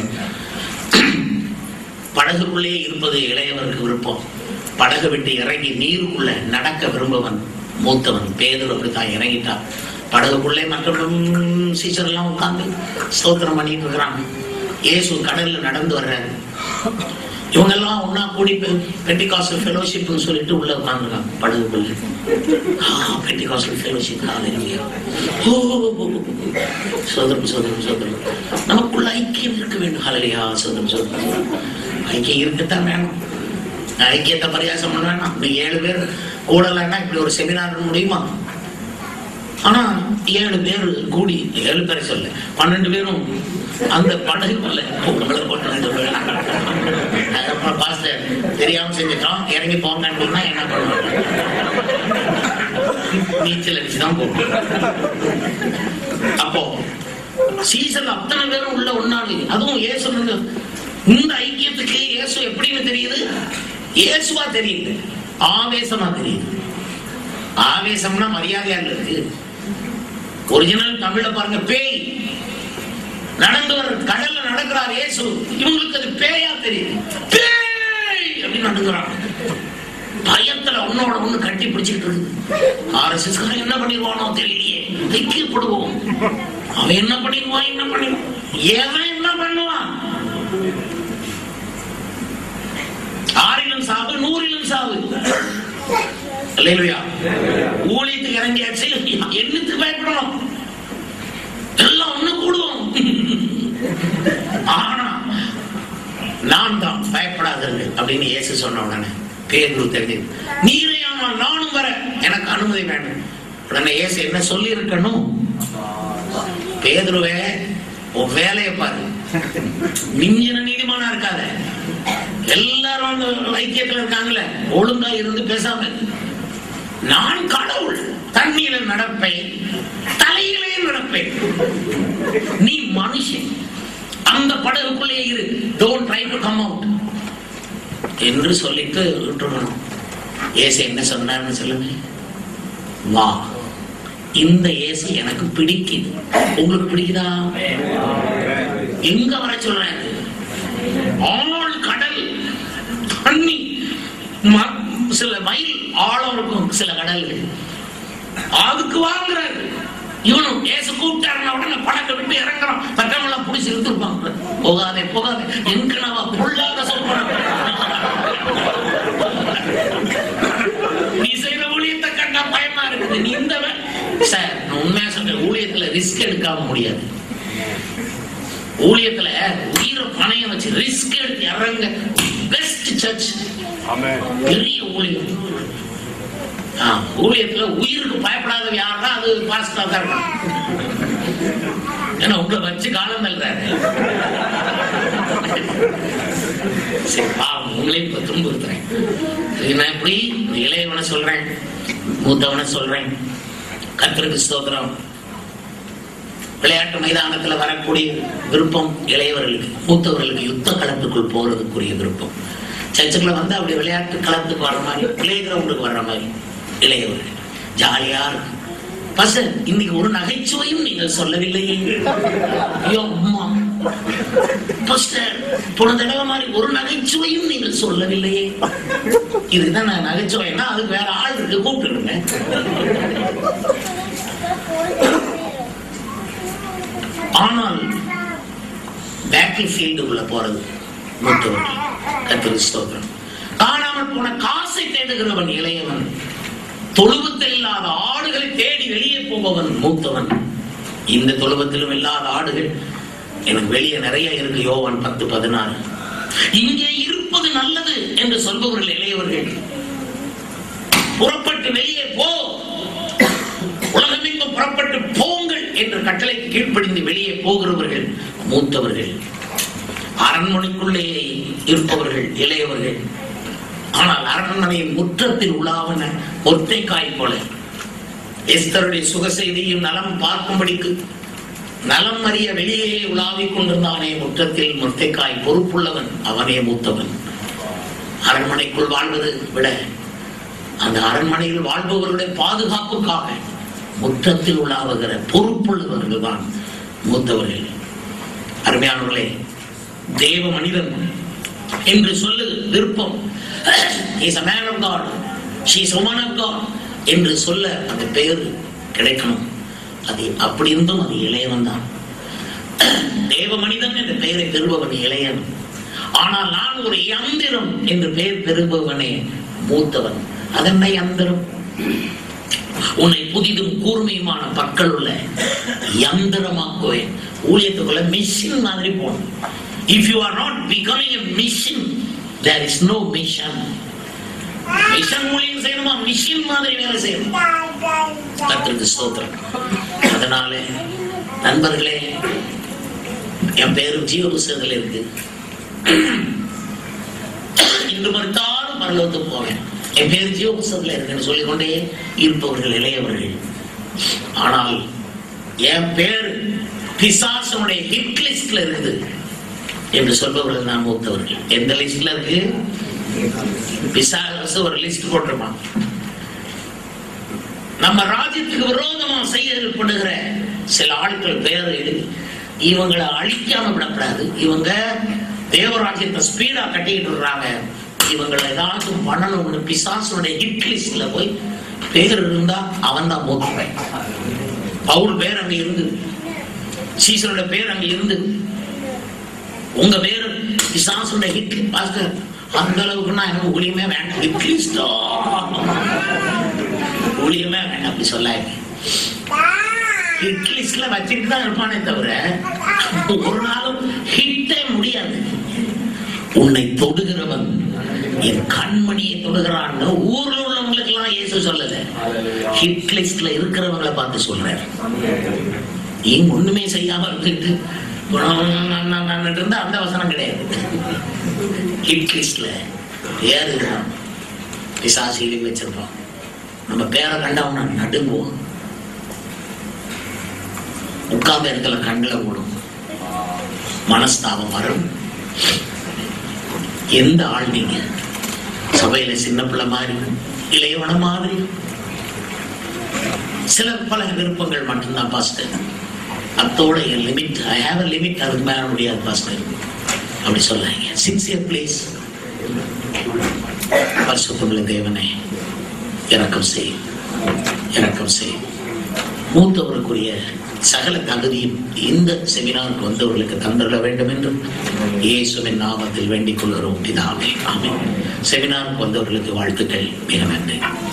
படகுக்குள்ளே இருப்பது இளையவருக்கு விருப்பம் படகு விட்டு இறங்கி நீருக்குள்ள நடக்க விரும்பவன் மூத்தவன் பேதர் அப்படித்தான் இறங்கிட்டான் படகுக்குள்ளே மற்றவர்களும் சீசர் எல்லாம் உட்கார்ந்து ஸ்தோத்திரம் பண்ணிட்டு இருக்கிறாங்க இயேசு கடல்ல நடந்து வர்றாரு இவங்க எல்லாம் ஒன்னா கூடி பெண்டிகாசல் ஃபெலோஷிப்னு சொல்லிட்டு உள்ள உட்காந்துருக்காங்க படகுக்குள்ள பெண்டிகாசல் ஃபெலோஷிப் ஹalleluya ஓ சோதரம் சோதரம் சோதரம் நமக்குள்ள ஐக்கியம் இருக்க வேண்டும் ஹalleluya சோதரம் சோதரம் ஐக்கியம் இருக்கத்தான் வேணும் ஐக்கியத்தை பரியாசம் பண்ண வேணாம் நீ ஏழு பேர் கூடலன்னா இப்படி ஒரு செமினார் முடியுமா ஆனா ஏழு பேர் கூடி ஏழு பேரை சொல்ல பன்னெண்டு பேரும் அந்த படகுக்குள்ள உங்களை போட்டு ரெண்டு பேர் அதுக்கப்புறம் பாஸ்டர் தெரியாம செஞ்சுட்டோம் இறங்கி போங்கன்னா என்ன பண்ணுவாங்க நீச்சல் அடிச்சுதான் போகும் அப்போ சீசன் அத்தனை பேரும் உள்ள ஒன்னாளு அதுவும் இயேசு வந்து இந்த ஐக்கியத்துக்கு இயேசு எப்படின்னு தெரியுது இயேசுவா தெரியுது ஆவேசமா தெரியுது ஆவேசம்னா மரியாதையா இருக்கு ஒரிஜினல் தமிழ்ல பாருங்க பேய் நடந்து வர கடல்ல நடக்கிறார் இயேசு இவங்களுக்கு அது பேயா தெரியுது பேய் அப்படின்னு நடந்துக்கிறாங்க பயத்துல உன்னோட ஒண்ணு கட்டி பிடிச்சிட்டு இருக்குது ஆர்எஸ்எஸ் என்ன பண்ணிடுவானோ தெரியலையே ஐக்கியப்படுவோம் அவன் என்ன பண்ணிடுவான் என்ன பண்ணிடுவான் எவன் என்ன பண்ணுவான் ஆறிலும் சாவு நூறிலும் சாவு அல்லேலூயா ஊழியத்துக்கு இறங்கியாச்சு என்னத்துக்கு பயப்படணும் எல்லாம் ஒண்ணு கூடுவோம் ஆனா நான் தான் பயப்படாதீர்கள் அப்படின்னு இயேசு சொன்ன உடனே பேதுரு தெரிஞ்சது நீரையானால் நானும் வர எனக்கு அனுமதி வேண்டும் உடனே இயேசு என்ன சொல்லி இருக்கணும் பேதுருவே உன் வேலையை பாரு மிஞ்சின நீதிமானா இருக்காத எல்லாரும் அந்த ஐக்கியத்துல இருக்காங்கல்ல ஒழுங்கா இருந்து பேசாம இரு. நான் கடவுள் தண்ணீர நடப்பேன் தலையிலே நடப்பேன் நீ மனுஷன் அந்த படகுக்குள்ளே இரு don't try to come out என்று சொல்லிட்டு விட்டுருக்கணும் ஏசு என்ன சொன்னார்னு சொல்லுங்க வா இந்த இயேசு எனக்கு பிடிக்குது உங்களுக்கு பிடிக்குதா எங்க வர சொல்றேன் ஆள் கடல் தண்ணி ம- சில மைல் ஆழம் இருக்கும் சில கடல்கள் அதுக்கு வாங்குறாரு இவனும் ஏசு கூப்பிட்டாருன்னா உடனே படத்தை விட்டு இறங்குறான் பக்கமெல்லாம் புடிச்சு இழுத்துருப்பாங்க போகாதே போகாதே என் கனவா பொல்லாத சொல்றான் நீ செய்யற ஊழியத்தை கண்டா பயமா இருக்குது நீ இந்த வே- சார் நான் உண்மையா சொல்றேன் ஊழியத்துல ரிஸ்க் எடுக்காம முடியாது ஊழியத்துல உயிரை பணையம் வச்சு ரிஸ்க் எடுத்து இறங்க பெஸ்ட் சர்ச் ஆமென் பெரிய ஊழியம் ஆ, ஊழியத்துல உயிருக்கு பயப்படாத யாருன்னா அது பாஸ்டா தான் இருக்கும். ஏன்னா உங்களை வச்சு காலம் தள்ளுறாரு சரி பாவம் உங்களையும் இப்ப துன்புறுத்துறேன் சரி, நான் எப்படி இந்த இளையவனை சொல்றேன் மூத்தவனை சொல்றேன் கத்திரிக்கு ஸ்தோத்திரம் விளையாட்டு மைதானத்துல வரக்கூடிய விருப்பம் இளையவர்களுக்கு மூத்தவர்களுக்கு யுத்த களத்துக்குள் போறதுக்குரிய விருப்பம் சர்ச்சுக்குள்ள வந்து அப்படி விளையாட்டு களத்துக்கு வர்ற மாதிரி பிளே கிரவுண்டுக்கு வர்ற மாதிரி இளையவர்கள் ஜாலியா இருக்கு பச இன்னைக்கு ஒரு நகைச்சுவையும் நீங்கள் சொல்லவில்லையே ஐயோ அம்மா பாஸ்டர், போன தடவை மாதிரி ஒரு நகைச்சுவையும் நீங்கள் சொல்லவில்லையே இதுதான் நான் நகைச்சுவைன்னா அதுக்கு வேற ஆள் இருக்கு கூப்பிட்டுடுங்க ஆனால் பேட்டில் ஃபீல்டுக்குள்ள போறது மூத்தவர்கள் கத்திரி ஸ்தோத்திரம் காணாமல் போன காசை தேடுகிறவன் இளையவன் தொழுவத்தில் இல்லாத ஆடுகளை தேடி வெளியே போபவன் மூத்தவன் இந்த தொழுவத்திலும் இல்லாத ஆடுகள் எனக்கு வெளியே நிறைய இருக்கு யோவான் பத்து பதினாறு இங்கே இருப்பது நல்லது என்று சொல்பவர்கள் இளையவர்கள் புறப்பட்டு வெளியே போ உலகமெங்கும் புறப்பட்டு போங்கள் என்ற கட்டளைக்கு கீழ்ப்படிந்து வெளியே போகிறவர்கள் மூத்தவர்கள் அரண்மனைக்குள்ளே இருப்பவர்கள் இளையவர்கள் ஆனால் அரண்மனையின் முற்றத்தில் உலாவன ஒற்றைக்காய் போல எஸ்தருடைய சுக செய்தியும் நலம் பார்க்கும்படிக்கு நலம் அறிய வெளியே உலாவிக் கொண்டிருந்தானே முற்றத்தில் முத்தைக்காய் பொறுப்புள்ளவன் அவனே மூத்தவன் அரண்மனைக்குள் வாழ்வது விட அந்த அரண்மனையில் வாழ்பவர்களுடைய பாதுகாப்புக்காக முற்றத்தில் உலாவுகிற பொறுப்புள்ளவர்கள் தான் மூத்தவர்கள் அருமையானவர்களே தேவ மனிதன் என்று சொல்லு விருப்பம் is a man of God she is a woman of God என்று சொல்ல அந்த பெயர் கிடைக்கணும் அது அப்படி இருந்தும் அது இளையவன் தான் தேவ மனிதன் என்ற பெயரை பெறுபவன் இளையன் ஆனால் நான் ஒரு யந்திரம் என்று பெயர் பெறுபவனே மூத்தவன் அதென்ன யந்திரம் உன்னை புதிதும் கூர்மையுமான பற்கள் உள்ள யந்திரமாக்குவேன் ஊழியத்துக்குள்ள மிஷின் மாதிரி போகணும் if you are not becoming a machine there is no mission mission ஊழியம் செய்யணுமா மிஷின் மாதிரி வேலை செய்யணும் கத்திற்கு ஸ்தோத்திரம் அதனால நண்பர்களே என் பேரும் ஜீவ புஸ்தகத்தில் இருக்கு இன்று மறுத்தாலும் பரலோகத்துக்கு போவேன் என் பேர் ஜீவ புஸ்தகத்தில் இருக்குன்னு சொல்லிக்கொண்டே இருப்பவர்கள் இளையவர்கள் ஆனால் என் பேர் பிசாசனுடைய ஹிட் லிஸ்ட்ல இருக்குது என்று சொல்பவர்கள் நான் மூத்தவர்கள் எந்த லிஸ்ட்ல இருக்கு பிசாசு ஒரு லிஸ்ட் போட்டிருப்பான் நம்ம ராஜ்யத்துக்கு விரோதமா செய்யப்படுகிற சில ஆட்கள் பேர் எழுதி இவங்களை அழிக்காம விடக்கூடாது இவங்க தேவராஜ்யத்தை ஸ்பீடா கட்டிக்கிட்டு இருக்காங்க இவங்களை ஏதாவது பண்ணணும்னு பிசாசுடைய ஹிட் லிஸ்ட்ல போய் பேர் இருந்தா அவன் தான் மூத்தவன் பவுல் பேர் அங்க இருந்து சீசனோட பேர் அங்க இருந்து உங்க பேர் பிசாசுடைய ஹிட் பாஸ்டர் அந்த அளவுக்குன்னா எனக்கு ஊழியமே வேண்டாம் ஹிட் லிஸ்டா ஊழியமே வேண்டாம் அப்படி சொல்லாங்க ஹிட் லிஸ்ட்ல வச்சுட்டு தான் இருப்பானே தவிர ஒரு நாளும் ஹிட்டே முடியாது உன்னை தொடுகிறவன் என் கண்மணியை தொடுகிறான்னு ஊர்ல உள்ளவங்களுக்கு எல்லாம் இயேசு சொல்லல ஹிட் லிஸ்ட்ல இருக்கிறவங்களை பார்த்து சொல்றாரு ஏன் ஒண்ணுமே செய்யாம இருந்துட்டு இருந்தா அந்த வசனம் கிடையாது ஹிட் லிஸ்ட்ல பேர் இருக்கிறான் பிசாசியிலும் வச்சிருப்பான் நம்ம பேரை கண்டவன நடுங்குவோம் உட்கார்ந்த இடத்துல கண்ணில் ஓடும் மனஸ்தாபம் வரும் எந்த ஆள் நீங்க சபையில சின்ன பிள்ளை மாதிரி இளையவன மாதிரி சில பல விருப்பங்கள் மட்டும்தான் பாஸ்டர் அத்தோட என் limit I have a limit அதுக்கு மேல முடியாது பாஸ்டர் அப்படி சொல்லாங்க சின்சியர் பிளேஸ் பரிசுத்தமுள்ள தேவனே இறக்கம் செய் இறக்கம் செய் மூத்தவருக்குரிய சகல தகுதியும் இந்த செமினாருக்கு வந்தவர்களுக்கு தந்துள்ள வேண்டும் என்று இயேசுவின் நாமத்தில் வேண்டிக் கொள்கிறோம் பிதாவே ஆமென் செமினாருக்கு வந்தவர்களுக்கு வாழ்த்துக்கள் மிக நன்றி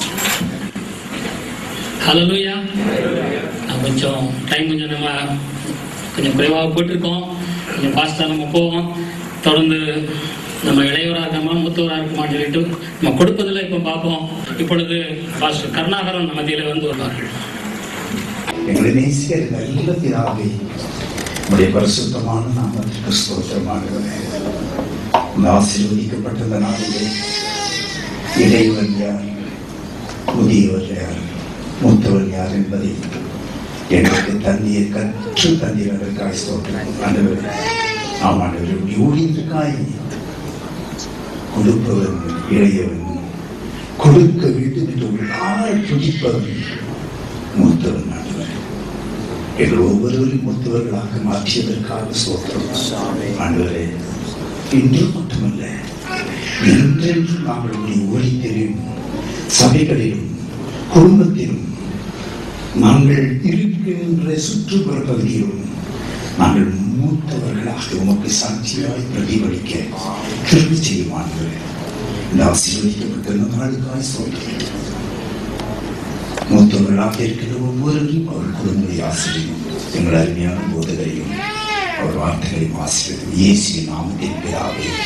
ஹலலூயா நான் கொஞ்சம் டைம் கொஞ்சம் நம்ம கொஞ்சம் குறைவாக போட்டிருக்கோம் கொஞ்சம் ஃபாஸ்ட்டாக நம்ம போவோம் தொடர்ந்து நம்ம இளையவராக இருக்கமா மூத்தவராக இருக்குமான்னு சொல்லிட்டு நம்ம கொடுப்பதில் இப்போ பார்ப்போம் இப்பொழுது பாஸ்டர் கருணாகரன் மத்தியில் வந்து வருவார்கள் எங்களை நேசிக்கிற நல்ல பிதாவே உடைய பரிசுத்தமான நாமத்திற்கு ஸ்தோத்திரமாகிறதே இந்த ஆசீர்வதிக்கப்பட்ட இந்த நாளிலே இளையவர் யார் புதியவர் யார் மூத்தவர் யார் என்பதை எங்களுக்கு தண்ணீரை கற்று தண்ணீர் அதற்காய் ஸ்தோத்திரம் ஆண்டவர் ஆமாண்டவர் இப்படி ஊழியத்திற்காய் கொடுப்பவன் இளையவன் கொடுக்க வேண்டும் என்று உள்ளால் துடிப்பவன் மூத்தவன் ஆண்டவர் எங்கள் ஒவ்வொருவரையும் மூத்தவர்களாக மாற்றியதற்காக சோத்திரம் ஆண்டவரே இன்று மட்டுமல்ல என்றென்றும் நாங்கள் உடைய ஊழியத்திலும் சபைகளிலும் குடும்பத்திலும் நாங்கள் இருக்கின்ற சுற்றுப்புற பகுதியிலும் நாங்கள் மூத்தவர்களாக உமக்கு சாட்சியாய் பிரதிபலிக்க கிருபி செய்யுமானவர் இந்த ஆசீர்வதிக்கப்பட்ட இந்த நாளுக்காய் சொல்கிறேன் மூத்தவர்களாக இருக்கிற ஒவ்வொருவரையும் அவர் குடும்பத்தை ஆசிரியும் எங்கள் அருமையான போதகரையும் அவர் வார்த்தைகளை ஆசிரியர் இயேசு நாமத்தின் பிதாவே